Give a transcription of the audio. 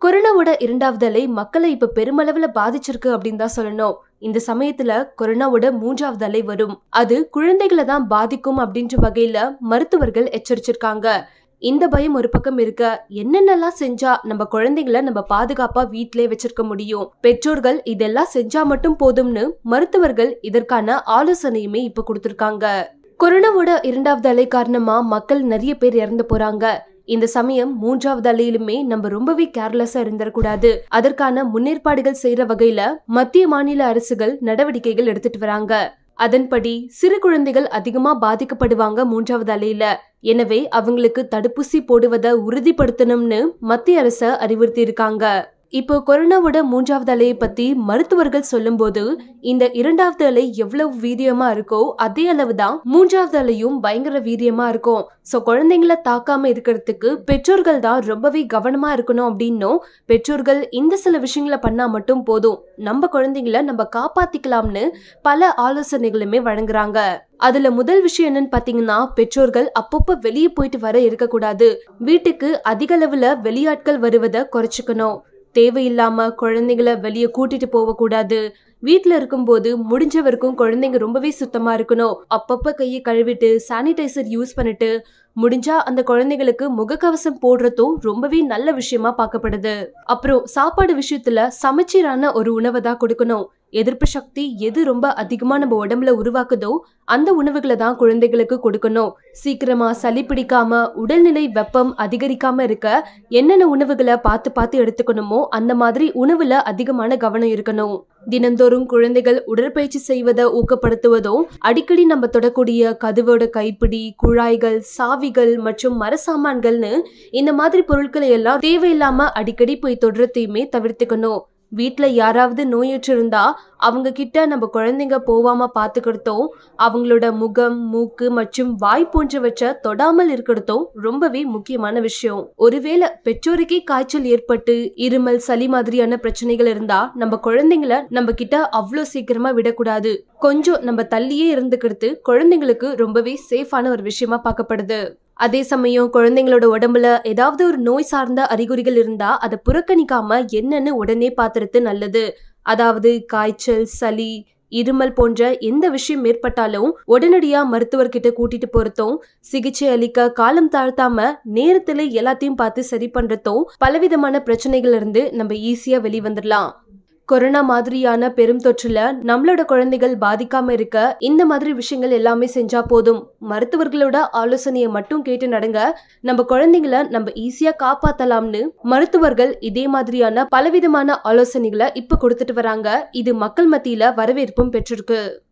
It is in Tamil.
கொரோனாவோட இரண்டாவது அலை மக்களை இப்ப பெருமளவுல பாதிச்சிருக்கு அப்படின்னு தான் சொல்லணும் இந்த சமயத்துல கொரோனாவோட மூன்றாவது அலை வரும் அது குழந்தைகளை தான் பாதிக்கும் அப்படின்ற வகையில மருத்துவர்கள் எச்சரிச்சிருக்காங்க இந்த பயம் ஒரு பக்கம் இருக்க என்னென்னலாம் செஞ்சா நம்ம குழந்தைங்கள நம்ம பாதுகாப்பா வீட்டிலே வச்சிருக்க முடியும் பெற்றோர்கள் இதெல்லாம் செஞ்சா மட்டும் போதும்னு மருத்துவர்கள் இதற்கான ஆலோசனையுமே இப்ப கொடுத்திருக்காங்க கொரோனாவோட இரண்டாவது அலை காரணமா மக்கள் நிறைய பேர் இறந்து போறாங்க இந்த சமயம் மூன்றாவது அலையிலுமே நம்ம ரொம்பவே கேர்லெஸ்ஸா இருந்துடக்கூடாது அதற்கான முன்னேற்பாடுகள் செய்யற வகையில மத்திய மாநில அரசுகள் நடவடிக்கைகள் எடுத்துட்டு வராங்க அதன்படி சிறு குழந்தைகள் அதிகமா பாதிக்கப்படுவாங்க மூன்றாவது அலையில எனவே அவங்களுக்கு தடுப்பூசி போடுவதை உறுதிப்படுத்தணும்னு மத்திய அரசு அறிவுறுத்தி இருக்காங்க இப்போ கொரோனாவோட மூன்றாவது அலையை பத்தி மருத்துவர்கள் சொல்லும்போது இந்த இரண்டாவது அலை எவ்வளவு வீரியமா இருக்கோ அதே அளவு தான் மூன்றாவது அலையும் பயங்கர வீரியமா இருக்கும் சோ குழந்தைங்கள தாக்காம இருக்கிறதுக்கு பெற்றோர்கள் தான் ரொம்பவே கவனமா இருக்கணும் அப்படின்னும் பெற்றோர்கள் இந்த சில விஷயங்களை பண்ணா மட்டும் போதும் நம்ம குழந்தைங்கள நம்ம காப்பாத்திக்கலாம்னு பல ஆலோசனைகளுமே வழங்குறாங்க அதுல முதல் விஷயம் என்னன்னு பாத்தீங்கன்னா பெற்றோர்கள் அப்பப்ப வெளியே போயிட்டு வர இருக்கக்கூடாது வீட்டுக்கு அதிக அளவுல வெளியாட்கள் வருவதை குறைச்சுக்கணும் தேவையில்லாம குழந்தைங்களை வெளியே கூட்டிட்டு போக கூடாது வீட்ல இருக்கும்போது முடிஞ்ச வரைக்கும் குழந்தைங்க ரொம்பவே சுத்தமா இருக்கணும் அப்பப்ப கையை கழுவிட்டு சானிடைசர் யூஸ் பண்ணிட்டு முடிஞ்சா அந்த குழந்தைங்களுக்கு முகக்கவசம் போடுறதும் ரொம்பவே நல்ல விஷயமா பார்க்கப்படுது அப்புறம் சாப்பாடு விஷயத்துல சமச்சீரான ஒரு உணவை தான் கொடுக்கணும் எதிர்ப்பு சக்தி எது ரொம்ப அதிகமா நம்ம உடம்புல உருவாக்குதோ அந்த உணவுகளை தான் குழந்தைகளுக்கு கொடுக்கணும் சீக்கிரமா சளி பிடிக்காம உடல்நிலை வெப்பம் அதிகரிக்காம இருக்க என்னென்ன உணவுகளை பார்த்து பார்த்து எடுத்துக்கணுமோ அந்த மாதிரி உணவுல அதிகமான கவனம் இருக்கணும் தினந்தோறும் குழந்தைகள் உடற்பயிற்சி செய்வதை ஊக்கப்படுத்துவதும் அடிக்கடி நம்ம தொடக்கூடிய கதவோட கைப்பிடி குழாய்கள் சாவிகள் மற்றும் மரசாமான்கள்னு இந்த மாதிரி பொருட்களை எல்லாம் தேவையில்லாம அடிக்கடி போய் தொடுறதையுமே தவிர்த்துக்கணும் வீட்ல யாராவது நோயுற்று இருந்தா அவங்க கிட்ட நம்ம குழந்தைங்க போவாம பாத்துக்கிறதும் அவங்களோட முகம் மூக்கு மற்றும் வாய் போன்றவற்றை தொடாமல் இருக்கிறதும் ரொம்பவே முக்கியமான விஷயம் ஒருவேளை பெற்றோருக்கே காய்ச்சல் ஏற்பட்டு இருமல் சளி மாதிரியான பிரச்சனைகள் இருந்தா நம்ம குழந்தைங்கள நம்ம கிட்ட அவ்வளோ சீக்கிரமா விடக்கூடாது கொஞ்சம் நம்ம தள்ளியே இருந்துக்கிறது குழந்தைங்களுக்கு ரொம்பவே சேஃபான ஒரு விஷயமா பார்க்கப்படுது அதே சமயம் குழந்தைங்களோட உடம்புல ஏதாவது ஒரு நோய் சார்ந்த அறிகுறிகள் இருந்தா அதை புறக்கணிக்காம என்னன்னு உடனே பாத்துறது நல்லது அதாவது காய்ச்சல் சளி இருமல் போன்ற எந்த விஷயம் ஏற்பட்டாலும் உடனடியா மருத்துவர்கிட்ட கூட்டிட்டு போறதும் சிகிச்சை அளிக்க காலம் தாழ்த்தாம நேரத்துல எல்லாத்தையும் பார்த்து சரி பண்றதும் பலவிதமான பிரச்சனைகள் இருந்து நம்ம ஈஸியா வெளிவந்துடலாம் கொரோனா மாதிரியான பெரும் தொற்றுல நம்மளோட குழந்தைகள் பாதிக்காம இருக்க இந்த மாதிரி விஷயங்கள் எல்லாமே செஞ்சா போதும் மருத்துவர்களோட ஆலோசனையை மட்டும் கேட்டு நடங்க நம்ம குழந்தைங்கள நம்ம ஈஸியா காப்பாத்தலாம்னு மருத்துவர்கள் இதே மாதிரியான பலவிதமான ஆலோசனைகளை இப்ப கொடுத்துட்டு வராங்க இது மக்கள் மத்தியில வரவேற்பும் பெற்றிருக்கு